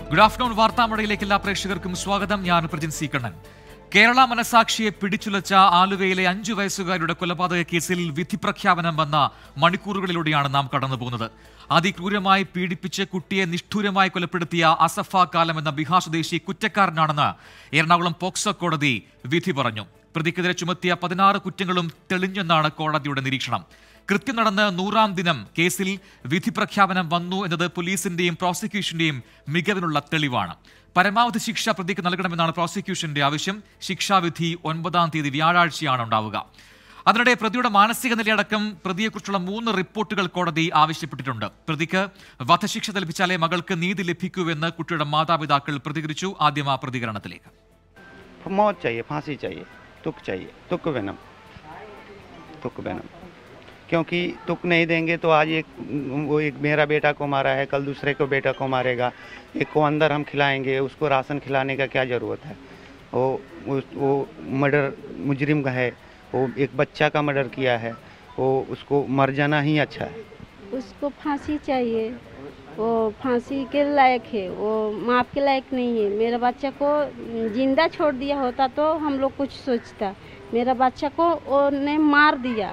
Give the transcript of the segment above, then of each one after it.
Good afternoon വാർത്താമഴയിലേക്ക് എല്ലാ പ്രേക്ഷകർക്കും സ്വാഗതം ഞാൻ പ്രജിൻ സി കണ്ണൻ കേരള മനസാക്ഷിയെ പിടിച്ചുലച്ച ആലുവയിലെ അഞ്ചു വയസ്സുകാരുടെ കൊലപാതക കേസിൽ വിധി പ്രഖ്യാപനം വന്ന മണിക്കൂറുകളിലൂടെയാണ് നാം കടന്നുപോകുന്നത് അതിക്രൂരമായി പീഡിപ്പിച്ച് കുട്ടിയെ നിഷ്ഠൂരമായി കൊലപ്പെടുത്തിയ അസഫ കാലം എന്ന ബീഹാർ സ്വദേശി കുറ്റക്കാരനാണെന്ന് എറണാകുളം പോക്സോ കോടതി വിധി പറഞ്ഞു പ്രതിക്കെതിരെ ചുമത്തിയ പതിനാറ് കുറ്റങ്ങളും തെളിഞ്ഞെന്നാണ് കോടതിയുടെ നിരീക്ഷണം കൃത്യം നടന്ന് നൂറാം ദിനം കേസിൽ വിധി പ്രഖ്യാപനം വന്നു എന്നത് പോലീസിന്റെയും പ്രോസിക്യൂഷന്റെയും മികവിനുള്ള തെളിവാണ് പരമാവധി ശിക്ഷ പ്രതിക്ക് നൽകണമെന്നാണ് പ്രോസിക്യൂഷന്റെ ആവശ്യം ശിക്ഷാവിധി ഒൻപതാം തീയതി വ്യാഴാഴ്ചയാണ് ഉണ്ടാവുക അതിനിടെ പ്രതിയുടെ മാനസിക നിലയടക്കം പ്രതിയെക്കുറിച്ചുള്ള മൂന്ന് റിപ്പോർട്ടുകൾ കോടതി ആവശ്യപ്പെട്ടിട്ടുണ്ട് പ്രതിക്ക് വധശിക്ഷ ലഭിച്ചാലേ മകൾക്ക് നീതി ലഭിക്കൂവെന്ന് കുട്ടിയുടെ മാതാപിതാക്കൾ പ്രതികരിച്ചു ആദ്യം ആ പ്രതികരണത്തിലേക്ക് मौत चाहिए फांसी चाहिए तुक चाहिए तुक वेनम तुक वेनम क्योंकि तुक नहीं देंगे तो आज एक वो एक मेरा बेटा को मारा है कल दूसरे को बेटा को मारेगा एक को अंदर हम खिलाएंगे उसको राशन खिलाने का क्या ज़रूरत है वो उस- वो मर्डर मुजरिम का है वो एक बच्चा का मर्डर किया है वो उसको मर जाना ही अच्छा है उसको फांसी चाहिए वो फांसी के लायक है वो माप के लायक नहीं है मेरा बच्चा को जिंदा छोड़ दिया होता तो हम लोग कुछ सोचता मेरा बच्चा को उन्होंने मार दिया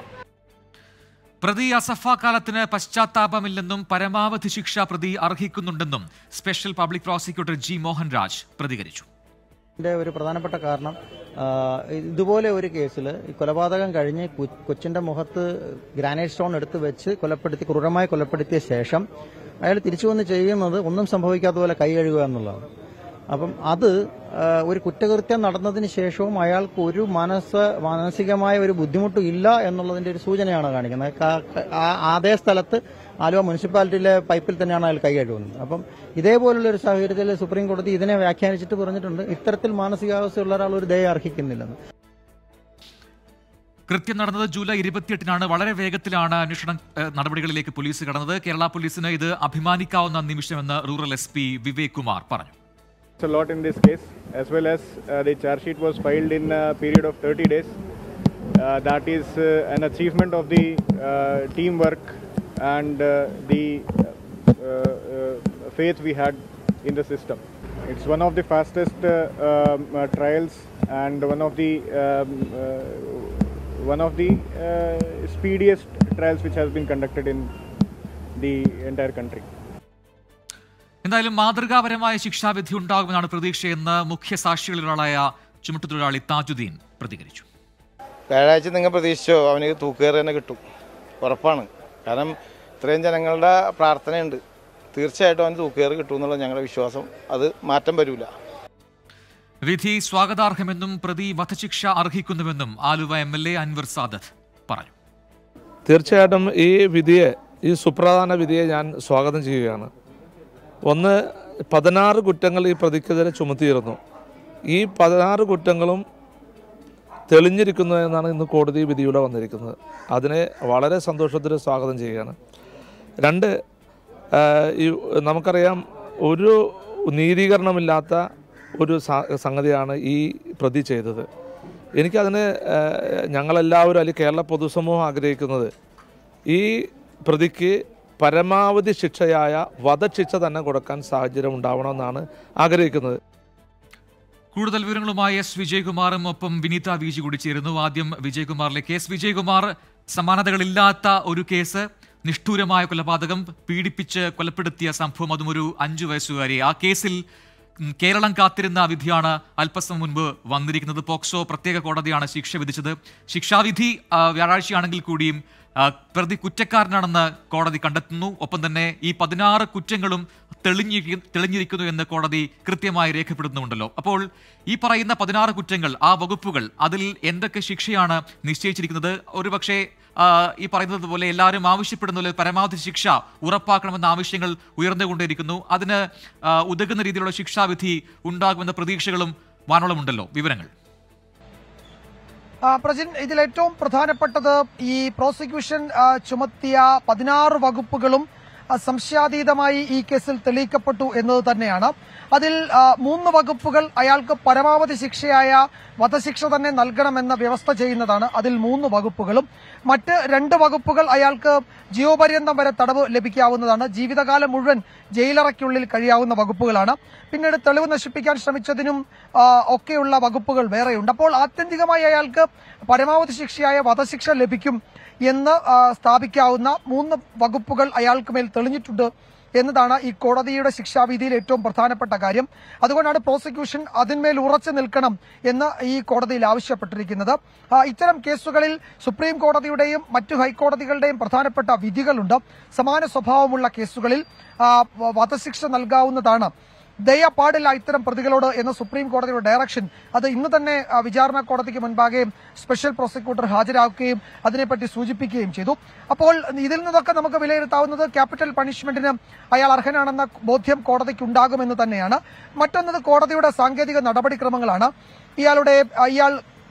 പ്രതി അസഫ കാലത്തിന് പശ്ചാത്താപമില്ലെന്നും പരമാവധി ശിക്ഷ പ്രതി അർഹിക്കുന്നുണ്ടെന്നും special public prosecutor G Mohanraj പ്രതികരിച്ചു ഇതിന്റെ ഒരു പ്രധാനപ്പെട്ട കാരണം ആ, ഇതുപോലെ ഒരു കേസിൽ ഈ കൊലപാതകം കഴിഞ്ഞ് കു- കൊച്ചിന്റെ മുഖത്ത് ഗ്രാനൈറ്റ് സ്റ്റോൺ എടുത്ത് വെച്ച് കൊലപ്പെടുത്തി ക്രൂരമായി കൊലപ്പെടുത്തിയ ശേഷം അയാൾ തിരിച്ചു വന്ന് ചെയ്യുന്നത് ഒന്നും സംഭവിക്കാത്ത പോലെ കൈ കഴുകുക എന്നുള്ളതാണ് അപ്പം അത് ആ, ഒരു കുറ്റകൃത്യം നടന്നതിന് ശേഷവും അയാൾക്ക് ഒരു മനസ്സ് മാനസികമായ ഒരു ബുദ്ധിമുട്ടും ഇല്ല എന്നുള്ളതിന്റെ ഒരു സൂചനയാണ് കാണിക്കുന്നത് കാ- ആ- അതേ സ്ഥലത്ത് ആലുവ മുനിസിപ്പാലിറ്റിയിലെ പൈപ്പിൽ തന്നെയാണ് അയാൾ കൈ കഴുകുന്നത് അപ്പം ഇതേപോലുള്ള ഒരു സാഹചര്യത്തിൽ സുപ്രീം കോടതി ഇതിനെ വ്യാഖ്യാനിച്ചിട്ട് പറഞ്ഞിട്ടുണ്ട് ഇത്തരത്തിൽ മാനസികാവസ്ഥയുള്ള ഒരാൾ ഒരു ദയ അർഹിക്കുന്നില്ലെന്ന് കൃത്യം നടന്നത് ജൂലൈ ഇരുപത്തിയെട്ടിനാണ് വളരെ വേഗത്തിലാണ് അന്വേഷണ ഏഹ്, നടപടികളിലേക്ക് പോലീസ് കടന്നത് കേരള പോലീസിന് ഇത് അഭിമാനിക്കാവുന്ന നിമിഷമെന്ന് rural S P Vivek Kumar പറഞ്ഞു a lot in this case, as well as uh, the charge sheet was filed in a period of 30 days. Uh, that is uh, an achievement of the uh, teamwork and uh, the uh, uh, faith we had in the system. It's one of the fastest uh, um, uh, trials and one of the um, uh, one of the uh, speediest trials which has been conducted in the entire country. എന്തായാലും മാതൃകാപരമായ ശിക്ഷാവിധി ഉണ്ടാകുമെന്നാണ് പ്രതീക്ഷയെന്ന് മുഖ്യ സാക്ഷികളിലൊരാളായ ചുമട്ടുതൊഴിലാളി താജുദ്ദീൻ പ്രതികരിച്ചു വ്യാഴാഴ്ച നിങ്ങൾ പ്രതീക്ഷിച്ചോ അവന് തൂക്കുകയറി തന്നെ കിട്ടും ഉറപ്പാണ് കാരണം ഇത്രയും ജനങ്ങളുടെ പ്രാർത്ഥനയുണ്ട് തീർച്ചയായിട്ടും അവന് തൂക്കുകയറി കിട്ടും എന്നുള്ള ഞങ്ങളുടെ വിശ്വാസം അത് മാറ്റം വരില്ല വിധി സ്വാഗതാർഹമെന്നും പ്രതി വധശിക്ഷ അർഹിക്കുന്നുവെന്നും Aluva M L A Anwar Sadath പറഞ്ഞു തീർച്ചയായിട്ടും ഈ വിധിയെ ഈ സുപ്രധാന വിധിയെ ഞാൻ സ്വാഗതം ചെയ്യുകയാണ് ഒന്ന് പതിനാറ് കുറ്റങ്ങൾ ഈ പ്രതിക്കെതിരെ ചുമത്തിയിരുന്നു ഈ പതിനാറ് കുറ്റങ്ങളും തെളിഞ്ഞിരിക്കുന്നു എന്നാണ് ഇന്ന് കോടതി വിധിയുടെ വന്നിരിക്കുന്നത് അതിനെ വളരെ സന്തോഷത്തിൽ സ്വാഗതം ചെയ്യുകയാണ് രണ്ട് ആ, ഈ നമുക്കറിയാം ഒരു നീതീകരണമില്ലാത്ത ഒരു സ- സംഗതിയാണ് ഈ പ്രതി ചെയ്തത് എനിക്കതിന് ആ, ഞങ്ങളെല്ലാവരും അല്ലെങ്കിൽ കേരള പൊതുസമൂഹം ആഗ്രഹിക്കുന്നത് ഈ പ്രതിക്ക് പരമാവധി ശിക്ഷയായ വധശിക്ഷ തന്നെ കൊടുക്കാൻ സാഹചര്യം ഉണ്ടാവണമെന്നാണ് ആഗ്രഹിക്കുന്നത് കൂടുതൽ വിവരങ്ങളുമായി എസ് വിജയകുമാറും ഒപ്പം വിനീത വി ജി കൂടി ചേരുന്നു ആദ്യം വിജയകുമാറിലേക്ക് എസ് വിജയകുമാർ സമാനതകളില്ലാത്ത ഒരു കേസ് നിഷ്ഠൂരമായ കൊലപാതകം പീഡിപ്പിച്ച് കൊലപ്പെടുത്തിയ സംഭവം അതും ഒരു അഞ്ചു വയസ്സുകാരി ആ കേസിൽ ഉം, കേരളം കാത്തിരുന്ന വിധിയാണ് അല്പസം മുൻപ് വന്നിരിക്കുന്നത് പോക്സോ പ്രത്യേക കോടതിയാണ് ശിക്ഷ വിധിച്ചത് ശിക്ഷാവിധി ആ, വ്യാഴാഴ്ചയാണെങ്കിൽ കൂടിയും ആ, പ്രതി കുറ്റക്കാരനാണെന്ന് കോടതി കണ്ടെത്തുന്നു ഒപ്പം തന്നെ ഈ പതിനാറ് കുറ്റങ്ങളും തെളിഞ്ഞി തെളിഞ്ഞിരിക്കുന്നു എന്ന് കോടതി കൃത്യമായി രേഖപ്പെടുത്തുന്നുണ്ടല്ലോ അപ്പോൾ ഈ പറയുന്ന പതിനാറ് കുറ്റങ്ങൾ ആ വകുപ്പുകൾ അതിൽ എന്തൊക്കെ ശിക്ഷയാണ് നിശ്ചയിച്ചിരിക്കുന്നത് ഒരുപക്ഷെ ആ, ഈ പറയുന്നത് പോലെ എല്ലാവരും ആവശ്യപ്പെടുന്ന പോലെ പരമാവധി ശിക്ഷ ഉറപ്പാക്കണമെന്ന ആവശ്യങ്ങൾ ഉയർന്നുകൊണ്ടേയിരിക്കുന്നു അതിന് ആ, ഉതകുന്ന രീതിയിലുള്ള ശിക്ഷാവിധി ഉണ്ടാകുമെന്ന പ്രതീക്ഷകളും വാനോളമുണ്ടല്ലോ വിവരങ്ങൾ ആ, പ്രജിൻ ഇതിൽ ഏറ്റവും പ്രധാനപ്പെട്ടത് ഈ പ്രോസിക്യൂഷൻ ആ, ചുമത്തിയ പതിനാറ് വകുപ്പുകളും ആ, സംശയാതീതമായി ഈ കേസിൽ തെളിയിക്കപ്പെട്ടു എന്നത് തന്നെയാണ് അതിൽ ആ, മൂന്ന് വകുപ്പുകൾ അയാൾക്ക് പരമാവധി ശിക്ഷയായ വധശിക്ഷ തന്നെ നൽകണമെന്ന വ്യവസ്ഥ ചെയ്യുന്നതാണ് അതിൽ മൂന്ന് വകുപ്പുകളും മറ്റ് രണ്ട് വകുപ്പുകൾ അയാൾക്ക് ജീവപര്യന്തം വരെ തടവ് ലഭിക്കാവുന്നതാണ് ജീവിതകാലം മുഴുവൻ ജയിലറയ്ക്കുള്ളിൽ കഴിയാവുന്ന വകുപ്പുകളാണ് പിന്നീട് തെളിവ് നശിപ്പിക്കാൻ ശ്രമിച്ചതിനും ആ, ഒക്കെയുള്ള വകുപ്പുകൾ വേറെയുണ്ട് അപ്പോൾ ആത്യന്തികമായി അയാൾക്ക് പരമാവധി ശിക്ഷയായ വധശിക്ഷ ലഭിക്കും എന്ന് ആ, സ്ഥാപിക്കാവുന്ന മൂന്ന് വകുപ്പുകൾ അയാൾക്ക് മേൽ തെളിഞ്ഞിട്ടുണ്ട് എന്നതാണ് ഈ കോടതിയുടെ ശിക്ഷാവിധിയിൽ ഏറ്റവും പ്രധാനപ്പെട്ട കാര്യം അതുകൊണ്ടാണ് പ്രോസിക്യൂഷൻ അതിന്മേൽ ഉറച്ചു നിൽക്കണം എന്ന് ഈ കോടതിയിൽ ആവശ്യപ്പെട്ടിരിക്കുന്നത് ആ, ഇത്തരം കേസുകളിൽ സുപ്രീം കോടതിയുടെയും മറ്റു ഹൈക്കോടതികളുടെയും പ്രധാനപ്പെട്ട വിധികളുണ്ട് സമാന സ്വഭാവമുള്ള കേസുകളിൽ ആ, വ- വധശിക്ഷ നൽകാവുന്നതാണ് ദയ പാടില്ല ഇത്തരം പ്രതികളോട് എന്ന സുപ്രീം കോടതിയുടെ ഡയറക്ഷൻ അത് ഇന്ന് തന്നെ ആ, വിചാരണ കോടതിക്ക് മുൻപാകെ സ്പെഷ്യൽ പ്രോസിക്യൂട്ടർ ഹാജരാക്കുകയും അതിനെപ്പറ്റി സൂചിപ്പിക്കുകയും ചെയ്തു അപ്പോൾ ഇതിൽ നിന്നൊക്കെ നമുക്ക് വിലയിരുത്താവുന്നത് ക്യാപിറ്റൽ പണിഷ്മെന്റിന് അയാൾ അർഹനാണെന്ന ബോധ്യം കോടതിക്ക് ഉണ്ടാകുമെന്ന് തന്നെയാണ് മറ്റൊന്നത് കോടതിയുടെ സാങ്കേതിക നടപടിക്രമങ്ങളാണ് ഇയാളുടെ ആ, ഇയാൾ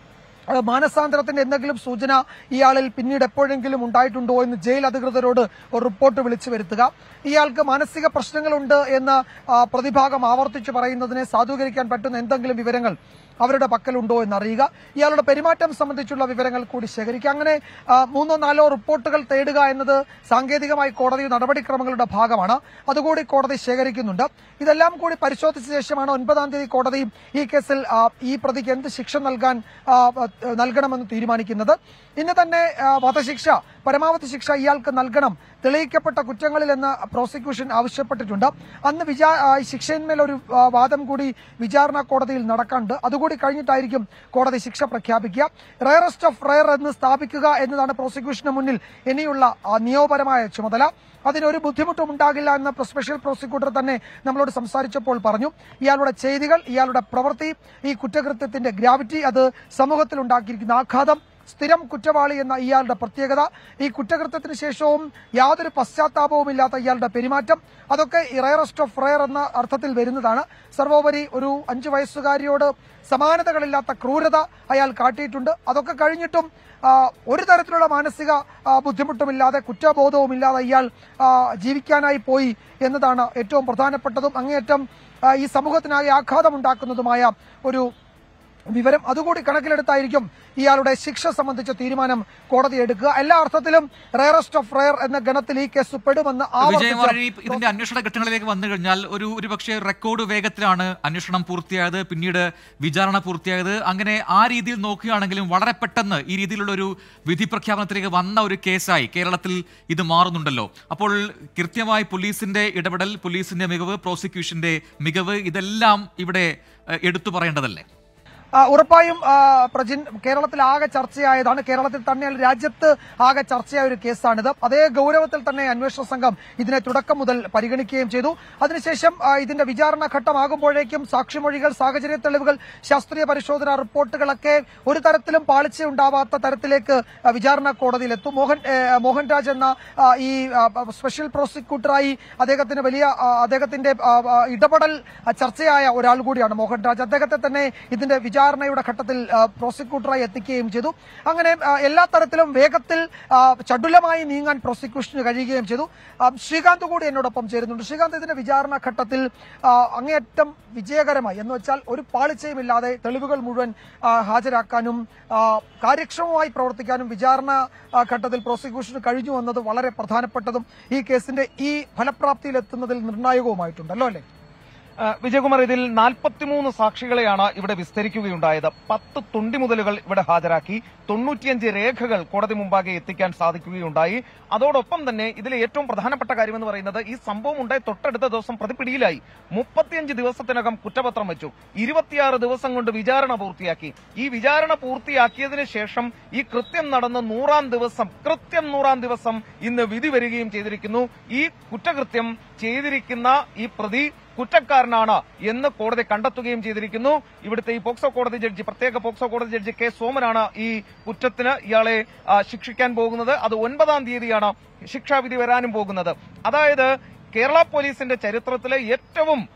ആ, മാനസാന്തരത്തിന്റെ എന്തെങ്കിലും സൂചന ഇയാളിൽ പിന്നീട് എപ്പോഴെങ്കിലും ഉണ്ടായിട്ടുണ്ടോ എന്ന് ജയിൽ അധികൃതരോട് ഒരു റിപ്പോർട്ട് വിളിച്ചു വരുത്തുക ഇയാൾക്ക് മാനസിക പ്രശ്നങ്ങളുണ്ട് എന്ന് ആ, പ്രതിഭാഗം ആവർത്തിച്ചു പറയുന്നതിനെ സാധൂകരിക്കാൻ പറ്റുന്ന എന്തെങ്കിലും വിവരങ്ങൾ അവരുടെ പക്കലുണ്ടോ എന്നറിയുക ഇയാളുടെ പെരുമാറ്റം സംബന്ധിച്ചുള്ള വിവരങ്ങൾ കൂടി ശേഖരിക്കുക അങ്ങനെ ആ, മൂന്നോ നാലോ റിപ്പോർട്ടുകൾ തേടുക എന്നത് സാങ്കേതികമായി കോടതി നടപടിക്രമങ്ങളുടെ ഭാഗമാണ് അതുകൂടി കോടതി ശേഖരിക്കുന്നുണ്ട് ഇതെല്ലാം കൂടി പരിശോധിച്ച ശേഷമാണ് ഒൻപതാം തീയതി കോടതി ഈ കേസിൽ ആ, ഈ പ്രതിക്ക് എന്ത് ശിക്ഷ നൽകാൻ ആ, ആ, നൽകണമെന്ന് തീരുമാനിക്കുന്നത് ഇന്ന് തന്നെ ആ, വധശിക്ഷ പരമാവധി ശിക്ഷ ഇയാൾക്ക് നൽകണം തെളിയിക്കപ്പെട്ട കുറ്റങ്ങളിൽ എന്ന് പ്രോസിക്യൂഷൻ ആവശ്യപ്പെട്ടിട്ടുണ്ട് അന്ന് വിചാ ആ, ശിക്ഷയിന്മേൽ ഒരു ആ, വാദം കൂടി വിചാരണ കോടതിയിൽ നടക്കാനുണ്ട് അതുകൂടി കഴിഞ്ഞിട്ടായിരിക്കും കോടതി ശിക്ഷ പ്രഖ്യാപിക്കുക റയറസ്റ്റ് ഓഫ് റയർ എന്ന് സ്ഥാപിക്കുക എന്നതാണ് പ്രോസിക്യൂഷന് മുന്നിൽ ഇനിയുള്ള ആ, നിയമപരമായ ചുമതല അതിനൊരു ബുദ്ധിമുട്ടും ഉണ്ടാകില്ല എന്ന് പ്ര- സ്പെഷ്യൽ പ്രോസിക്യൂട്ടർ തന്നെ നമ്മളോട് സംസാരിച്ചപ്പോൾ പറഞ്ഞു ഇയാളുടെ ചെയ്തികൾ ഇയാളുടെ പ്രവൃത്തി ഈ കുറ്റകൃത്യത്തിന്റെ ഗ്രാവിറ്റി അത് സമൂഹത്തിൽ ഉണ്ടാക്കിയിരിക്കുന്ന ആഘാതം സ്ഥിരം കുറ്റവാളി എന്ന ഇയാളുടെ പ്രത്യേകത ഈ കുറ്റകൃത്യത്തിന് ശേഷവും യാതൊരു പശ്ചാത്താപവും ഇല്ലാത്ത ഇയാളുടെ പെരുമാറ്റം അതൊക്കെ റയറസ്റ്റ് ഓഫ് റയർ എന്ന അർത്ഥത്തിൽ വരുന്നതാണ് സർവോപരി ഒരു അഞ്ചു വയസ്സുകാരിയോട് സമാനതകളില്ലാത്ത ക്രൂരത അയാൾ കാട്ടിയിട്ടുണ്ട് അതൊക്കെ കഴിഞ്ഞിട്ടും ആ, ഒരു തരത്തിലുള്ള മാനസിക ആ, ബുദ്ധിമുട്ടുമില്ലാതെ കുറ്റബോധവുമില്ലാതെ ഇയാൾ ആ, ജീവിക്കാനായി പോയി എന്നതാണ് ഏറ്റവും പ്രധാനപ്പെട്ടതും അങ്ങേയറ്റം ആ, ഈ സമൂഹത്തിനാകെ ആഘാതമുണ്ടാക്കുന്നതുമായ ഒരു വിവരം അതുകൂടി കണക്കിലെടുത്തായിരിക്കും ഇയാളുടെ ശിക്ഷ സംബന്ധിച്ച തീരുമാനം കോടതി എടുക്കുക എല്ലാ അർത്ഥത്തിലും റയറസ്റ്റ് ഓഫ് റയർ എന്ന ഗണത്തിൽ ഈ കേസ് പെടുമെന്ന് വിജയകുമാർ ഇനി ആവർത്തിച്ച ഇതിന്റെ അന്വേഷണ ഘട്ടങ്ങളിലേക്ക് വന്നു കഴിഞ്ഞാൽ ഒരു ഒരു പക്ഷേ റെക്കോർഡ് വേഗത്തിലാണ് അന്വേഷണം പൂർത്തിയായത് പിന്നീട് വിചാരണ പൂർത്തിയായത് അങ്ങനെ ആ രീതിയിൽ നോക്കുകയാണെങ്കിലും വളരെ പെട്ടെന്ന് ഈ രീതിയിലുള്ള ഒരു വിധി പ്രഖ്യാപനത്തിലേക്ക് വന്ന ഒരു കേസായി കേരളത്തിൽ ഇത് മാറുന്നുണ്ടല്ലോ അപ്പോൾ കൃത്യമായി പോലീസിന്റെ ഇടപെടൽ പോലീസിന്റെ മികവ് പ്രോസിക്യൂഷന്റെ മികവ് ഇതെല്ലാം ഇവിടെ ഏഹ്, എടുത്തു പറയേണ്ടതല്ലേ ആ, ഉറപ്പായും ആ, പ്രജിൻ കേരളത്തിൽ ആകെ ചർച്ചയായതാണ് കേരളത്തിൽ തന്നെ രാജ്യത്ത് ആകെ ചർച്ചയായ ഒരു കേസാണിത് അതേ ഗൗരവത്തിൽ തന്നെ അന്വേഷണ സംഘം ഇതിനെ തുടക്കം മുതൽ പരിഗണിക്കുകയും ചെയ്തു അതിനുശേഷം ആ, ഇതിന്റെ വിചാരണ ഘട്ടമാകുമ്പോഴേക്കും സാക്ഷിമൊഴികൾ സാഹചര്യ തെളിവുകൾ ശാസ്ത്രീയ പരിശോധന റിപ്പോർട്ടുകളൊക്കെ ഒരു തരത്തിലും പാളിച്ചയുണ്ടാവാത്ത തരത്തിലേക്ക് ആ, വിചാരണ കോടതിയിലെത്തും മോഹൻ ഏ, മോഹൻരാജ് എന്ന ആ, ഈ ആ, സ്പെഷ്യൽ പ്രോസിക്യൂട്ടറായി അദ്ദേഹത്തിന് വലിയ ആ, അദ്ദേഹത്തിന്റെ ആ, ആ, ഇടപെടൽ ആ, ചർച്ചയായ ഒരാൾ കൂടിയാണ് മോഹൻരാജ് അദ്ദേഹത്തെ തന്നെ ഇതിന്റെ വിചാരണയുടെ ഘട്ടത്തിൽ ആ, പ്രോസിക്യൂട്ടറായി എത്തിക്കുകയും ചെയ്തു അങ്ങനെ ആ, എല്ലാ തരത്തിലും വേഗത്തിൽ ആ, ചടുലമായി നീങ്ങാൻ പ്രോസിക്യൂഷന് കഴിയുകയും ചെയ്തു ആ, ശ്രീകാന്ത് കൂടി എന്നോടൊപ്പം ചേരുന്നുണ്ട് ശ്രീകാന്ത് ഇതിന്റെ വിചാരണ ഘട്ടത്തിൽ ആ, അങ്ങേയറ്റം വിജയകരമായി എന്ന് വെച്ചാൽ ഒരു പാളിച്ചയുമില്ലാതെ തെളിവുകൾ മുഴുവൻ ആ, ഹാജരാക്കാനും ആ, കാര്യക്ഷമമായി പ്രവർത്തിക്കാനും വിചാരണ ആ, ഘട്ടത്തിൽ പ്രോസിക്യൂഷന് കഴിഞ്ഞു എന്നത് വളരെ പ്രധാനപ്പെട്ടതും ഈ കേസിന്റെ ഈ ഫലപ്രാപ്തിയിലെത്തുന്നതിൽ നിർണായകവുമായിട്ടുണ്ടല്ലോ അല്ലേ ആ, വിജയകുമാർ ഇതിൽ നാൽപ്പത്തിമൂന്ന് സാക്ഷികളെയാണ് ഇവിടെ വിസ്തരിക്കുകയുണ്ടായത് പത്ത് തുണ്ടിമുതലുകൾ ഇവിടെ ഹാജരാക്കി തൊണ്ണൂറ്റിയഞ്ച് രേഖകൾ കോടതി മുമ്പാകെ എത്തിക്കാൻ സാധിക്കുകയുണ്ടായി അതോടൊപ്പം തന്നെ ഇതിലെ ഏറ്റവും പ്രധാനപ്പെട്ട കാര്യമെന്ന് പറയുന്നത് ഈ സംഭവം ഉണ്ടായി തൊട്ടടുത്ത ദിവസം പ്രതി പിടിയിലായി മുപ്പത്തിയഞ്ച് ദിവസത്തിനകം കുറ്റപത്രം വെച്ചു ഇരുപത്തിയാറ് ദിവസം കൊണ്ട് വിചാരണ പൂർത്തിയാക്കി ഈ വിചാരണ പൂർത്തിയാക്കിയതിനു ശേഷം ഈ കൃത്യം നടന്ന നൂറാം ദിവസം കൃത്യം നൂറാം ദിവസം ഇന്ന് വിധി വരികയും ചെയ്തിരിക്കുന്നു ഈ കുറ്റകൃത്യം ചെയ്തിരിക്കുന്ന ഈ പ്രതി കുറ്റക്കാരനാണ് എന്ന് കോടതി കണ്ടെത്തുകയും ചെയ്തിരിക്കുന്നു ഇവിടുത്തെ ഈ പോക്സോ കോടതി ജഡ്ജി പ്രത്യേക പോക്സോ കോടതി ജഡ്ജി കെ സോമനാണ് ഈ കുറ്റത്തിന് ഇയാളെ ആ, ശിക്ഷിക്കാൻ പോകുന്നത് അത് ഒൻപതാം തീയതിയാണ് ശിക്ഷാവിധി വരാനും പോകുന്നത് അതായത് കേരള പോലീസിന്റെ ചരിത്രത്തിലെ ഏറ്റവും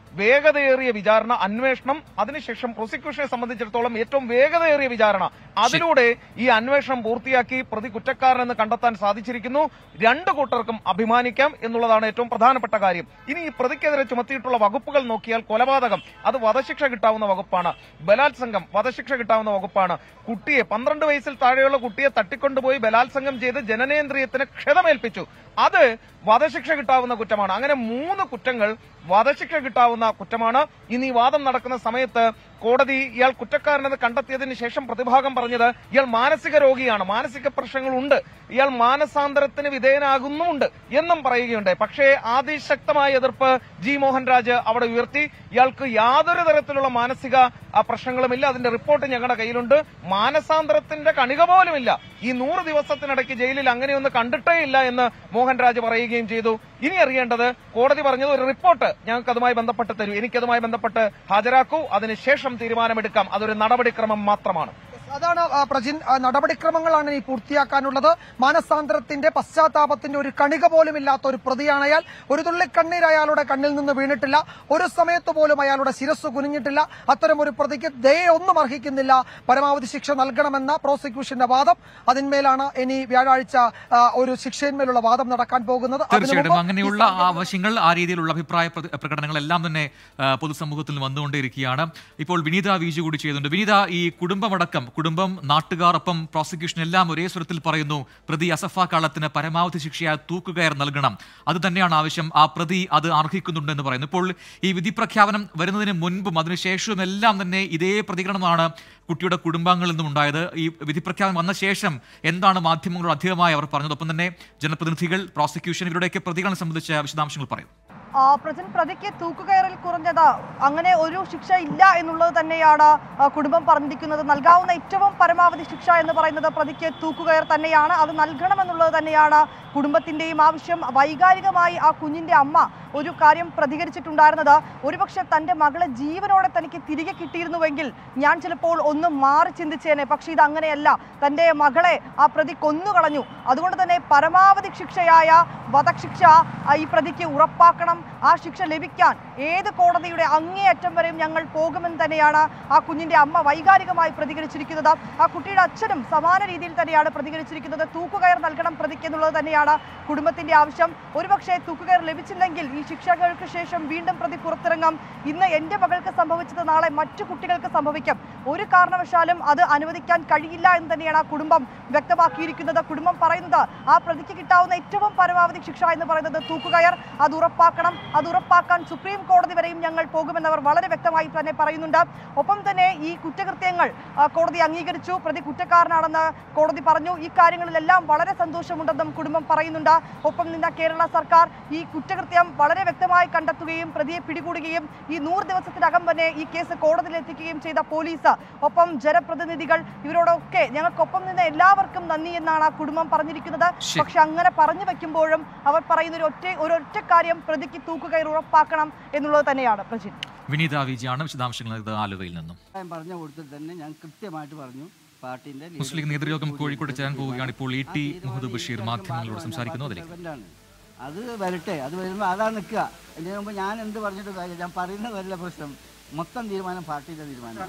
വേഗതയേറിയ വിചാരണ അന്വേഷണം അതിനുശേഷം പ്രോസിക്യൂഷനെ സംബന്ധിച്ചിടത്തോളം ഏറ്റവും വേഗതയേറിയ വിചാരണ അതിലൂടെ ഈ അന്വേഷണം പൂർത്തിയാക്കി പ്രതി കുറ്റക്കാരനെന്ന് കണ്ടെത്താൻ സാധിച്ചിരിക്കുന്നു രണ്ടു കൂട്ടർക്കും അഭിമാനിക്കാം എന്നുള്ളതാണ് ഏറ്റവും പ്രധാനപ്പെട്ട കാര്യം ഇനി ഈ പ്രതിക്കെതിരെ ചുമത്തിയിട്ടുള്ള വകുപ്പുകൾ നോക്കിയാൽ കൊലപാതകം അത് വധശിക്ഷ കിട്ടാവുന്ന വകുപ്പാണ് ബലാത്സംഗം വധശിക്ഷ കിട്ടാവുന്ന വകുപ്പാണ് കുട്ടിയെ പന്ത്രണ്ട് വയസ്സിൽ താഴെയുള്ള കുട്ടിയെ തട്ടിക്കൊണ്ടുപോയി ബലാത്സംഗം ചെയ്ത് ജനനേന്ദ്രിയത്തിന് ക്ഷതമേൽപ്പിച്ചു അത് വധശിക്ഷ കിട്ടാവുന്ന കുറ്റമാണ് അങ്ങനെ മൂന്ന് കുറ്റങ്ങൾ വധശിക്ഷ കിട്ടാവുന്ന കുറ്റമാണ് ഇനി ഈ വാദം നടക്കുന്ന സമയത്ത് കോടതി ഇയാൾ കുറ്റക്കാരനെന്ന് കണ്ടെത്തിയതിന് ശേഷം പ്രതിഭാഗം പറഞ്ഞത് ഇയാൾ മാനസിക രോഗിയാണ് മാനസിക പ്രശ്നങ്ങളുണ്ട് ഇയാൾ മാനസാന്തരത്തിന് വിധേയനാകുന്നുമുണ്ട് എന്നും പറയുകയുണ്ട് പക്ഷേ അതിശക്തമായ എതിർപ്പ് ജി മോഹൻരാജ് അവിടെ ഉയർത്തി ഇയാൾക്ക് യാതൊരു തരത്തിലുള്ള മാനസിക ആ, പ്രശ്നങ്ങളുമില്ല അതിന്റെ റിപ്പോർട്ട് ഞങ്ങളുടെ കയ്യിലുണ്ട് മാനസാന്തരത്തിന്റെ കണിക പോലുമില്ല ഈ നൂറ് ദിവസത്തിനിടയ്ക്ക് ജയിലിൽ അങ്ങനെയൊന്ന് കണ്ടിട്ടേ ഇല്ല എന്ന് മോഹൻരാജ് പറയുകയും ചെയ്തു ഇനി അറിയേണ്ടത് കോടതി പറഞ്ഞത് ഒരു റിപ്പോർട്ട് ഞങ്ങൾക്ക് അതുമായി ബന്ധപ്പെട്ട് തരൂ എനിക്കതുമായി ബന്ധപ്പെട്ട് ഹാജരാക്കൂ അതിനുശേഷം തീരുമാനമെടുക്കാം അതൊരു നടപടിക്രമം മാത്രമാണ് അതാണ് ആ, പ്രജിൻ ആ, നടപടിക്രമങ്ങളാണ് ഇനി പൂർത്തിയാക്കാനുള്ളത് മാനസാന്തരത്തിന്റെ പശ്ചാത്താപത്തിന്റെ ഒരു കണിക പോലും ഇല്ലാത്ത ഒരു പ്രതിയാണ് അയാൾ ഒരു തുള്ളി കണ്ണീർ അയാളുടെ കണ്ണിൽ നിന്ന് വീണിട്ടില്ല ഒരു സമയത്ത് പോലും അയാളുടെ ശിരസ് കുനിഞ്ഞിട്ടില്ല അത്തരം ഒരു പ്രതിക്ക് ദയൊന്നും അർഹിക്കുന്നില്ല പരമാവധി ശിക്ഷ നൽകണമെന്ന പ്രോസിക്യൂഷന്റെ വാദം അതിന്മേലാണ് ഇനി വ്യാഴാഴ്ച ആ, ഒരു ശിക്ഷയിന്മേലുള്ള വാദം നടക്കാൻ പോകുന്നത് അതിനു തീർച്ചയായിട്ടും മുമ്പ് അങ്ങനെയുള്ള ആവശ്യങ്ങൾ ആ രീതിയിലുള്ള അഭിപ്രായ പ്രതി- പ്രകടനങ്ങളെല്ലാം തന്നെ ആ, പൊതുസമൂഹത്തിൽ വന്നുകൊണ്ടേയിരിക്കുകയാണ് ഇപ്പോൾ വിനീത വീജു കൂടി ചെയ്യുന്നുണ്ട് വിനീത ഈ കുടുംബമടക്കം കുടുംബം നാട്ടുകാർ ഒപ്പം പ്രോസിക്യൂഷൻ എല്ലാം ഒരേ സ്വരത്തിൽ പറയുന്നു പ്രതി അസഫ കാളത്തിന് പരമാവധി ശിക്ഷയായ തൂക്കുകയർ നൽകണം അത് തന്നെയാണ് ആവശ്യം ആ പ്രതി അത് അർഹിക്കുന്നുണ്ടെന്ന് പറയുന്നു ഇപ്പോൾ ഈ വിധി പ്രഖ്യാപനം വരുന്നതിന് മുൻപും അതിനുശേഷവും എല്ലാം തന്നെ ഇതേ പ്രതികരണമാണ് കുട്ടിയുടെ കുടുംബാംഗങ്ങളിൽ നിന്നും ഉണ്ടായത് ഈ വിധി പ്രഖ്യാപനം വന്ന ശേഷം എന്താണ് മാധ്യമങ്ങളോട് അധികമായി അവർ പറഞ്ഞത് ഒപ്പം തന്നെ ജനപ്രതിനിധികൾ പ്രോസിക്യൂഷൻ ഇവരുടെയൊക്കെ പ്രതികരണം സംബന്ധിച്ച വിശദാംശങ്ങൾ പറയും ആ, പ്രസിഡന്റ് പ്രതിക്ക് തൂക്കുകയറിൽ കുറഞ്ഞത് അങ്ങനെ ഒരു ശിക്ഷ ഇല്ല എന്നുള്ളത് തന്നെയാണ് ആ, കുടുംബം പറഞ്ഞിരിക്കുന്നത് നൽകാവുന്ന ഏറ്റവും പരമാവധി ശിക്ഷ എന്ന് പറയുന്നത് പ്രതിക്ക് തൂക്കുകയർ തന്നെയാണ് അത് നൽകണമെന്നുള്ളത് തന്നെയാണ് കുടുംബത്തിന്റെയും ആവശ്യം വൈകാരികമായി ആ കുഞ്ഞിന്റെ അമ്മ ഒരു കാര്യം പ്രതികരിച്ചിട്ടുണ്ടായിരുന്നത് ഒരുപക്ഷെ തന്റെ മകളെ ജീവനോടെ തനിക്ക് തിരികെ കിട്ടിയിരുന്നുവെങ്കിൽ ഞാൻ ചിലപ്പോൾ ഒന്ന് മാറി ചിന്തിച്ചേനെ പക്ഷേ ഇത് അങ്ങനെയല്ല തന്റെ മകളെ ആ പ്രതി കൊന്നുകളഞ്ഞു അതുകൊണ്ട് തന്നെ പരമാവധി ശിക്ഷയായ വധശിക്ഷ ആ, ഈ പ്രതിക്ക് ഉറപ്പാക്കണം ആ ശിക്ഷ ലഭിക്കാൻ ഏത് കോടതിയുടെ അങ്ങേയറ്റം വരെയും ഞങ്ങൾ പോകുമെന്ന് തന്നെയാണ് ആ കുഞ്ഞിന്റെ അമ്മ വൈകാരികമായി പ്രതികരിച്ചിരിക്കുന്നത് ആ കുട്ടിയുടെ അച്ഛനും സമാന രീതിയിൽ തന്നെയാണ് പ്രതികരിച്ചിരിക്കുന്നത് തൂക്കുകയർ നൽകണം പ്രതിക്ക് എന്നുള്ളത് തന്നെയാണ് കുടുംബത്തിന്റെ ആവശ്യം ഒരുപക്ഷെ തൂക്കുകയർ ലഭിച്ചില്ലെങ്കിൽ ഈ ശിക്ഷകൾക്ക് ശേഷം വീണ്ടും പ്രതി പുറത്തിറങ്ങാം ഇന്ന് എന്റെ മകൾക്ക് സംഭവിച്ചത് നാളെ മറ്റു കുട്ടികൾക്ക് സംഭവിക്കാം ഒരു കാരണവശാലും അത് അനുവദിക്കാൻ കഴിയില്ല എന്ന് തന്നെയാണ് ആ കുടുംബം വ്യക്തമാക്കിയിരിക്കുന്നത് കുടുംബം പറയുന്നത് ആ പ്രതിക്ക് കിട്ടാവുന്ന ഏറ്റവും പരമാവധി ശിക്ഷ എന്ന് പറയുന്നത് തൂക്കുകയർ അത് ഉറപ്പാക്കണം അത് ഉറപ്പാക്കാൻ സുപ്രീം കോടതി വരെയും ഞങ്ങൾ പോകുമെന്നവർ വളരെ വ്യക്തമായി തന്നെ പറയുന്നുണ്ട് ഒപ്പം തന്നെ ഈ കുറ്റകൃത്യങ്ങൾ ആ, കോടതി അംഗീകരിച്ചു പ്രതി കുറ്റക്കാരനാണെന്ന് കോടതി പറഞ്ഞു ഈ കാര്യങ്ങളിലെല്ലാം വളരെ സന്തോഷമുണ്ടെന്നും കുടുംബം പറയുന്നുണ്ട് ഒപ്പം നിന്ന കേരള സർക്കാർ ഈ കുറ്റകൃത്യം വളരെ വ്യക്തമായി കണ്ടെത്തുകയും പ്രതിയെ പിടികൂടുകയും ഈ നൂറ് ദിവസത്തിനകം തന്നെ ഈ കേസ് കോടതിയിൽ എത്തിക്കുകയും ചെയ്ത പോലീസ് ഒപ്പം ജനപ്രതിനിധികൾ ഇവരോടൊക്കെ ഞങ്ങൾക്കൊപ്പം നിന്ന എല്ലാവർക്കും നന്ദി എന്നാണ് ആ കുടുംബം പറഞ്ഞിരിക്കുന്നത് ശരി. പക്ഷെ അങ്ങനെ പറഞ്ഞു വെക്കുമ്പോഴും അവർ പറയുന്ന ഒരു ഒറ്റ ഒരു ഒറ്റ കാര്യം പ്രതിക്ക് തൂക്കുകയർ ഉറപ്പാക്കണം എന്നുള്ളത് തന്നെയാണ് പ്രജിൻ വിനീത വിജയാണ് വിശദാംശങ്ങൾ ഇത് ആലുവയിൽ നിന്നും അഭിപ്രായം പറഞ്ഞ കൂട്ടത്തിൽ തന്നെ ഞാൻ കൃത്യമായിട്ട് പറഞ്ഞു പാർട്ടിന്റെ മുസ്ലിം ലീഗ് നേതൃയോഗം കോഴിക്കോട് ചേരാൻ പോവുകയാണ് ഇപ്പോൾ ഇ ടി മുഹമ്മദ് ബഷീർ മാധ്യമങ്ങളോട് സംസാരിക്കുന്നു അതിലേക്ക് സെർവൻ്റാണ്. അത് വരട്ടെ അത് വരുമ്പോൾ അതാ നിൽക്കുക അതിന് മുമ്പ് ഞാൻ എന്ത് പറഞ്ഞിട്ട് കാര്യം ഞാൻ പറയുന്നതല്ല പ്രശ്നം മൊത്തം തീരുമാനം പാർട്ടിയുടെ തീരുമാനം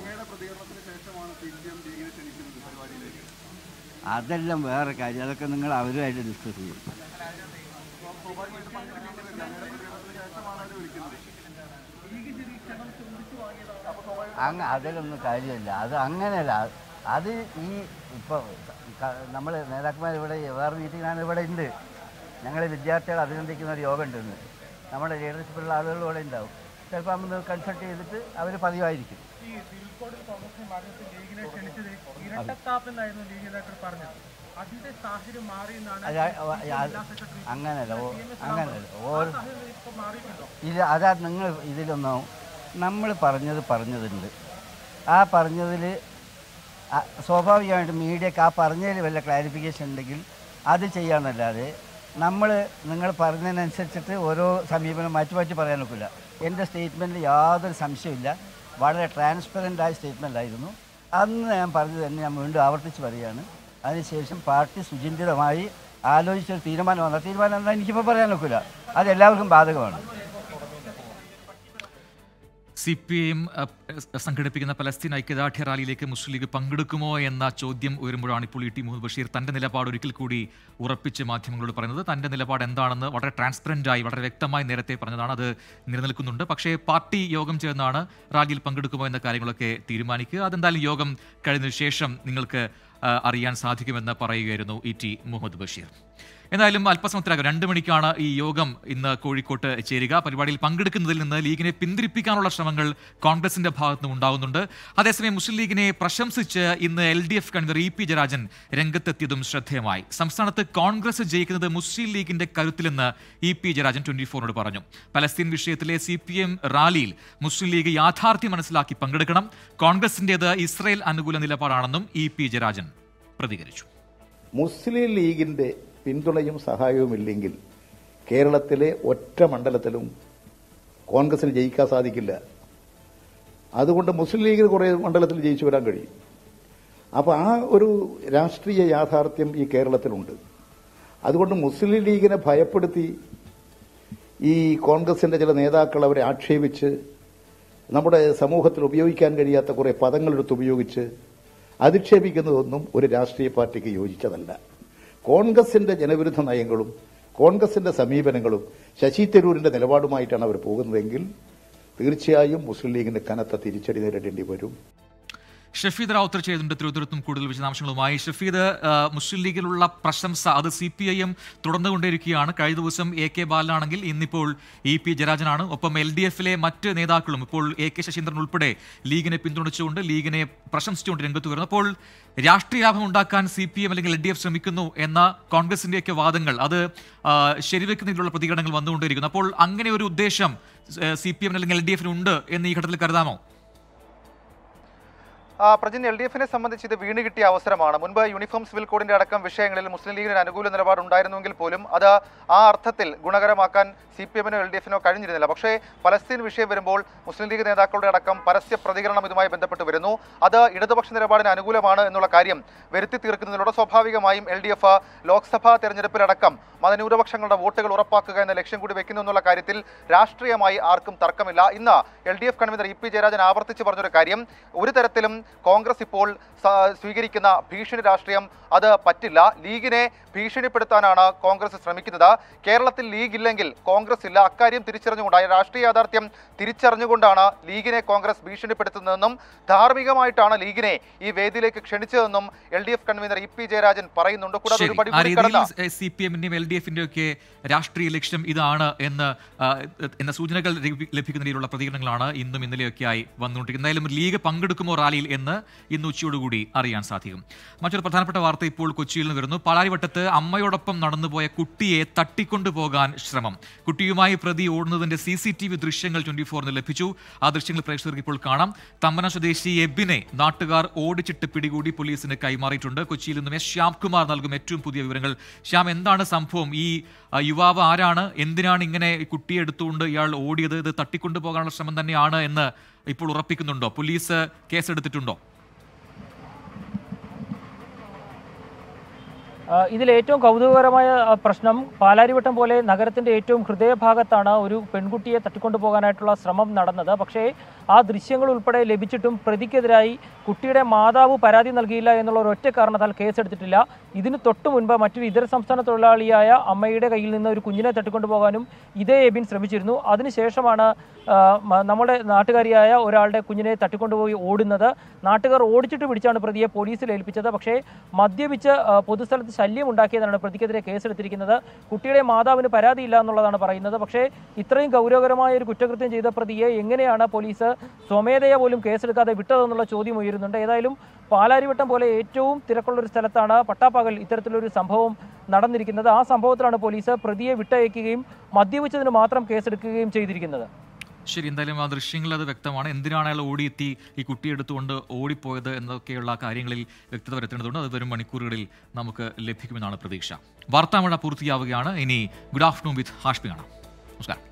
അതെല്ലാം വേറെ കാര്യം അതൊക്കെ നിങ്ങൾ അവരുമായിട്ട് ഡിസ്കസ് ചെയ്യും അങ്ങ് അതിലൊന്നും കാര്യമില്ല അത് അങ്ങനെയല്ല അത് ഈ ഇപ്പോൾ നമ്മൾ നേതാക്കന്മാർ ഇവിടെ വേറെ മീറ്റിംഗാണ് ഇവിടെ ഉണ്ട് ഞങ്ങൾ വിദ്യാർത്ഥികളെ അഭിനന്ദിക്കുന്ന ഒരു യോഗം ഉണ്ടെന്ന് നമ്മുടെ ലീഡർഷിപ്പുള്ള ആളുകൾ ഇവിടെ ഉണ്ടാവും ചിലപ്പോൾ നമ്മൾ കൺസൾട്ട് ചെയ്തിട്ട് അവർ പതിവായിരിക്കും അത് അത് അങ്ങനെയല്ല ഓ അങ്ങനെയല്ല ഓരോ ഇത് അതാ നിങ്ങൾ ഇതിലൊന്നും നമ്മൾ പറഞ്ഞത് പറഞ്ഞതുണ്ട് ആ പറഞ്ഞതിൽ സ്വാഭാവികമായിട്ട് മീഡിയക്ക് ആ പറഞ്ഞതിൽ വല്ല ക്ലാരിഫിക്കേഷൻ ഉണ്ടെങ്കിൽ അത് ചെയ്യാന്നല്ലാതെ നമ്മൾ നിങ്ങൾ പറഞ്ഞതിനനുസരിച്ചിട്ട് ഓരോ സമീപനം മാറ്റി മാറ്റി പറയാൻ നോക്കില്ല എൻ്റെ സ്റ്റേറ്റ്മെൻറ്റിൽ യാതൊരു സംശയമില്ല വളരെ ട്രാൻസ്പെറൻ്റ് ആയ സ്റ്റേറ്റ്മെൻ്റ് ആയിരുന്നു അന്ന് ഞാൻ പറഞ്ഞത് തന്നെ ഞാൻ വീണ്ടും ആവർത്തിച്ച് പറയുകയാണ് അതിനുശേഷം പാർട്ടി സുചിന്തിതമായി ആലോചിച്ചൊരു തീരുമാനം വന്ന തീരുമാനം എന്താ എനിക്കിപ്പോൾ പറയാൻ നോക്കില്ല അത് എല്ലാവർക്കും ബാധകമാണ് സി പി എം സംഘടിപ്പിക്കുന്ന പലസ്തീൻ ഐക്യദാർഢ്യ റാലിയിലേക്ക് മുസ്ലിം ലീഗ് പങ്കെടുക്കുമോ എന്ന ചോദ്യം ഉയരുമ്പോഴാണ് ഇപ്പോൾ ഇ ടി മുഹമ്മദ് ബഷീർ തന്റെ നിലപാട് ഒരിക്കൽ കൂടി ഉറപ്പിച്ച് മാധ്യമങ്ങളോട് പറയുന്നത് തന്റെ നിലപാട് എന്താണെന്ന് വളരെ ട്രാൻസ്പെറന്റ് ആയി വളരെ വ്യക്തമായി നേരത്തെ പറഞ്ഞതാണ് അത് നിലനിൽക്കുന്നുണ്ട് പക്ഷേ പാർട്ടി യോഗം ചേർന്നാണ് റാലിയിൽ പങ്കെടുക്കുമോ എന്ന കാര്യങ്ങളൊക്കെ തീരുമാനിക്കുക അതെന്തായാലും യോഗം കഴിഞ്ഞതിന് ശേഷം നിങ്ങൾക്ക് ആ, അറിയാൻ സാധിക്കുമെന്ന് പറയുകയായിരുന്നു ഇ ടി മുഹമ്മദ് ബഷീർ എന്തായാലും അല്പസമയത്തിനകം രണ്ട് മണിക്കാണ് ഈ യോഗം ഇന്ന് കോഴിക്കോട്ട് ചേരുക പരിപാടിയിൽ പങ്കെടുക്കുന്നതിൽ നിന്ന് ലീഗിനെ പിന്തിരിപ്പിക്കാനുള്ള ശ്രമങ്ങൾ കോൺഗ്രസിന്റെ ഭാഗത്തു നിന്നും ഉണ്ടാകുന്നുണ്ട് അതേസമയം മുസ്ലിം ലീഗിനെ പ്രശംസിച്ച് ഇന്ന് L D F convener E P Jayarajan രംഗത്തെത്തിയതും ശ്രദ്ധേയമായി സംസ്ഥാനത്ത് കോൺഗ്രസ് ജയിക്കുന്നത് മുസ്ലിം ലീഗിന്റെ കരുത്തിലെന്ന് ഇ പി ജയരാജൻ ട്വന്റി ഫോറിനോട് പറഞ്ഞു പലസ്തീൻ വിഷയത്തിലെ സി പി എം റാലിയിൽ മുസ്ലിം ലീഗ് യാഥാർത്ഥ്യം മനസ്സിലാക്കി പങ്കെടുക്കണം കോൺഗ്രസിന്റേത് ഇസ്രയേൽ അനുകൂല നിലപാടാണെന്നും ഇ പി ജയരാജൻ പ്രതികരിച്ചു മുസ്ലിം ലീഗിന്റെ പിന്തുണയും സഹായവും ഇല്ലെങ്കിൽ കേരളത്തിലെ ഒറ്റ മണ്ഡലത്തിലും കോൺഗ്രസിന് ജയിക്കാൻ സാധിക്കില്ല അതുകൊണ്ട് മുസ്ലിം ലീഗിന് കുറേ മണ്ഡലത്തിൽ ജയിച്ചു വരാൻ കഴിയും അപ്പോൾ ആ ഒരു രാഷ്ട്രീയ യാഥാർത്ഥ്യം ഈ കേരളത്തിലുണ്ട് അതുകൊണ്ട് മുസ്ലിം ലീഗിനെ ഭയപ്പെടുത്തി ഈ കോൺഗ്രസിന്റെ ചില നേതാക്കൾ അവരെ ആക്ഷേപിച്ച് നമ്മുടെ സമൂഹത്തിൽ ഉപയോഗിക്കാൻ കഴിയാത്ത കുറെ പദങ്ങളെടുത്ത് ഉപയോഗിച്ച് അധിക്ഷേപിക്കുന്നതൊന്നും ഒരു രാഷ്ട്രീയ പാർട്ടിക്ക് യോജിച്ചതല്ല കോൺഗ്രസിന്റെ ജനവിരുദ്ധ നയങ്ങളും കോൺഗ്രസിന്റെ സമീപനങ്ങളും ശശി തരൂരിന്റെ നിലപാടുമായിട്ടാണ് അവർ പോകുന്നതെങ്കിൽ തീർച്ചയായും മുസ്ലിം ലീഗിന് കനത്ത തിരിച്ചടി നേരിടേണ്ടി വരും ഷഫീദ് റാവുത്തർ ചെയ്തിട്ടുണ്ട് തിരുവനന്തപുരത്തും കൂടുതൽ വിശദാംശങ്ങളുമായി ഷഫീദ് ആ, മുസ്ലിം ലീഗിലുള്ള പ്രശംസ അത് സി പി ഐ എം തുടർന്നുകൊണ്ടേയിരിക്കുകയാണ് കഴിഞ്ഞ ദിവസം എ കെ ബാലനാണെങ്കിൽ ഇന്നിപ്പോൾ ഇ പി ജയരാജനാണ് ഒപ്പം എൽ ഡി എഫിലെ മറ്റ് നേതാക്കളും ഇപ്പോൾ എ കെ ശശീന്ദ്രൻ ഉൾപ്പെടെ ലീഗിനെ പിന്തുണച്ചുകൊണ്ട് ലീഗിനെ പ്രശംസിച്ചുകൊണ്ട് രംഗത്ത് വരുന്നു അപ്പോൾ രാഷ്ട്രീയ ലാഭം ഉണ്ടാക്കാൻ സി പി എം അല്ലെങ്കിൽ എൽ ഡി എഫ് ശ്രമിക്കുന്നു എന്ന കോൺഗ്രസിന്റെയൊക്കെ വാദങ്ങൾ അത് ആ, ശരിവെക്കുന്നതിനുള്ള പ്രതികരണങ്ങൾ വന്നുകൊണ്ടിരിക്കുന്നു അപ്പോൾ അങ്ങനെ ഒരു ഉദ്ദേശം സി പി എം അല്ലെങ്കിൽ എൽ ഡി എഫിന് ഉണ്ട് എന്ന് ഈ ഘട്ടത്തിൽ കരുതാമോ ആ, പ്രജിൻ എൽ ഡി എഫിനെ സംബന്ധിച്ച് ഇത് വീണ് കിട്ടിയ അവസരമാണ് മുൻപ് യൂണിഫോം സിവിൽ കോഡിന്റെ അടക്കം വിഷയങ്ങളിൽ മുസ്ലിം ലീഗിന് ഒരു അനുകൂല നിലപാടുണ്ടായിരുന്നുവെങ്കിൽ പോലും അത് ആ അർത്ഥത്തിൽ ഗുണകരമാക്കാൻ സി പി എമ്മിനോ എൽ ഡി എഫിനോ കഴിഞ്ഞിരുന്നില്ല പക്ഷേ പലസ്തീൻ വിഷയം വരുമ്പോൾ മുസ്ലിം ലീഗ് നേതാക്കളുടെ അടക്കം പരസ്യ പ്രതികരണം ഇതുമായി ബന്ധപ്പെട്ട് വരുന്നു അത് ഇടതുപക്ഷ നിലപാടിന് അനുകൂലമാണ് എന്നുള്ള കാര്യം വരുത്തി തീർക്കുന്നതിലൂടെ സ്വാഭാവികമായും എൽ ഡി എഫ് ലോക്സഭാ തെരഞ്ഞെടുപ്പിലടക്കം മതന്യൂനപക്ഷങ്ങളുടെ വോട്ടുകൾ ഉറപ്പാക്കുക എന്ന ലക്ഷ്യം കൂടി വെക്കുന്നു എന്നുള്ള കാര്യത്തിൽ രാഷ്ട്രീയമായി ആർക്കും തർക്കമില്ല ഇന്ന് L D F convener E P Jayarajan ആവർത്തിച്ച് പറഞ്ഞൊരു കാര്യം ഒരു തരത്തിലും കോൺഗ്രസ് ഇപ്പോൾ സ- സ്വീകരിക്കുന്ന ഭീഷണി രാഷ്ട്രീയം അത് പറ്റില്ല ലീഗിനെ ഭീഷണിപ്പെടുത്താനാണ് കോൺഗ്രസ് ശ്രമിക്കുന്നത് കേരളത്തിൽ ലീഗ് ഇല്ലെങ്കിൽ കോൺഗ്രസ് ഇല്ല അക്കാര്യം തിരിച്ചറിഞ്ഞുകൊണ്ട് ആ രാഷ്ട്രീയ യാഥാർത്ഥ്യം തിരിച്ചറിഞ്ഞുകൊണ്ടാണ് ലീഗിനെ കോൺഗ്രസ് ഭീഷണിപ്പെടുത്തുന്നതെന്നും ധാർമ്മികമായിട്ടാണ് ലീഗിനെ ഈ വേദിയിലേക്ക് ക്ഷണിച്ചതെന്നും L D F convener E P Jayarajan പറയുന്നുണ്ട് കൂടാതെ ശരി ഒരു പടി ആ കൂടി കടന്ന രീതിയിൽ സി പി എമ്മിന്റെയും എൽ ഡി എഫിന്റെയും ഒക്കെ രാഷ്ട്രീയ ലക്ഷ്യം ഇതാണ് എന്ന് ആ, എന്ന സൂചനകൾ ലഭി- ലഭിക്കുന്ന രീതിയിലുള്ള പ്രതികരണങ്ങളാണ് ഇന്നും ഇന്നലെയൊക്കെയായി വന്നുകൊണ്ടിരിക്കുന്നത് എന്തായാലും ലീഗ് പങ്കെടുക്കുമോ റാലിയിൽ എന്ന് ഇന്ന് ഉച്ചയോടുകൂടി അറിയാൻ സാധിക്കും മറ്റൊരു പ്രധാനപ്പെട്ട വാർത്ത ഇപ്പോൾ കൊച്ചിയിൽ നിന്ന് വരുന്നു പാലാരിവട്ടത്ത് അമ്മയോടൊപ്പം നടന്നുപോയ കുട്ടിയെ തട്ടിക്കൊണ്ടുപോകാൻ ശ്രമം കുട്ടിയുമായി പ്രതി ഓടുന്നതിന്റെ സി സി ടി വി ദൃശ്യങ്ങൾ ട്വന്റി ഫോറിന് ലഭിച്ചു ആ ദൃശ്യങ്ങൾ പ്രേക്ഷകർക്ക് ഇപ്പോൾ കാണാം തമ്മന സ്വദേശി എബിനെ നാട്ടുകാർ ഓടിച്ചിട്ട് പിടികൂടി പോലീസിന് കൈമാറിയിട്ടുണ്ട് കൊച്ചിയിൽ നിന്നും എസ് ശ്യാംകുമാർ നൽകും ഏറ്റവും പുതിയ വിവരങ്ങൾ ശ്യാം എന്താണ് സംഭവം ഈ ആ, യുവാവ് ആരാണ് എന്തിനാണ് ഇങ്ങനെ ഈ കുട്ടിയെ എടുത്തുകൊണ്ട് ഇയാൾ ഓടിയത് ഇത് തട്ടിക്കൊണ്ടുപോകാനുള്ള ശ്രമം തന്നെയാണ് എന്ന് ഇപ്പോൾ ഉറപ്പിക്കുന്നുണ്ടോ പോലീസ് കേസെടുത്തിട്ടുണ്ടോ ആ, ഇതിൽ ഏറ്റവും കൗതുകകരമായ ആ, പ്രശ്നം പാലാരിവട്ടം പോലെ നഗരത്തിന്റെ ഏറ്റവും ഹൃദയഭാഗത്താണ് ഒരു പെൺകുട്ടിയെ തട്ടിക്കൊണ്ടുപോകാനായിട്ടുള്ള ശ്രമം നടന്നത് പക്ഷേ ആ ദൃശ്യങ്ങൾ ഉൾപ്പെടെ ലഭിച്ചിട്ടും പ്രതിക്കെതിരായി കുട്ടിയുടെ മാതാവ് പരാതി നൽകിയില്ല എന്നുള്ള ഒരൊറ്റ കാരണത്താൽ കേസെടുത്തിട്ടില്ല ഇതിന് തൊട്ടു മുൻപ് മറ്റൊരു ഇതര സംസ്ഥാന തൊഴിലാളിയായ അമ്മയുടെ കയ്യിൽ നിന്ന് ഒരു കുഞ്ഞിനെ തട്ടിക്കൊണ്ടുപോകാനും ഇതേ എബിൻ ശ്രമിച്ചിരുന്നു അതിനുശേഷമാണ് ആ, മ- നമ്മുടെ നാട്ടുകാരിയായ ഒരാളുടെ കുഞ്ഞിനെ തട്ടിക്കൊണ്ടുപോയി ഓടുന്നത് നാട്ടുകാർ ഓടിച്ചിട്ട് പിടിച്ചാണ് പ്രതിയെ പോലീസിൽ ഏൽപ്പിച്ചത് പക്ഷേ മദ്യപിച്ച് ആ, പൊതുസ്ഥലത്ത് ശല്യം ഉണ്ടാക്കിയതാണ് പ്രതിക്കെതിരെ കേസെടുത്തിരിക്കുന്നത് കുട്ടിയുടെ മാതാവിന് പരാതിയില്ല എന്നുള്ളതാണ് പറയുന്നത് പക്ഷേ ഇത്രയും ഗൗരവകരമായ ഒരു കുറ്റകൃത്യം ചെയ്ത പ്രതിയെ എങ്ങനെയാണ് പോലീസ് സ്വമേധയാ പോലും കേസെടുക്കാതെ വിട്ടതെന്നുള്ള ചോദ്യം ഉയരുന്നുണ്ട് ഏതായാലും പാലാരിവട്ടം പോലെ ഏറ്റവും തിരക്കുള്ള ഒരു സ്ഥലത്താണ് പട്ടാപ്പകൽ ഇത്തരത്തിലൊരു സംഭവം നടന്നിരിക്കുന്നത് ആ സംഭവത്തിലാണ് പോലീസ് പ്രതിയെ വിട്ടയക്കുകയും മദ്യപിച്ചതിന് മാത്രം കേസെടുക്കുകയും ചെയ്തിരിക്കുന്നത് ശരി എന്തായാലും ആ ദൃശ്യങ്ങൾ അത് വ്യക്തമാണ് എന്തിനാണ് അയാൾ ഓടിയെത്തി ഈ കുട്ടിയെ എടുത്തുകൊണ്ട് ഓടിപ്പോയത് എന്നൊക്കെയുള്ള കാര്യങ്ങളിൽ വ്യക്തത വരുത്തേണ്ടതുണ്ട് അത് വരും മണിക്കൂറുകളിൽ നമുക്ക് ലഭിക്കുമെന്നാണ് പ്രതീക്ഷ വാർത്താമഴ പൂർത്തിയാവുകയാണ് ഇനി ഗുഡ് ആഫ്റ്റർനൂൺ വിത്ത് ഹാഷ്മി കാണാം നമസ്കാരം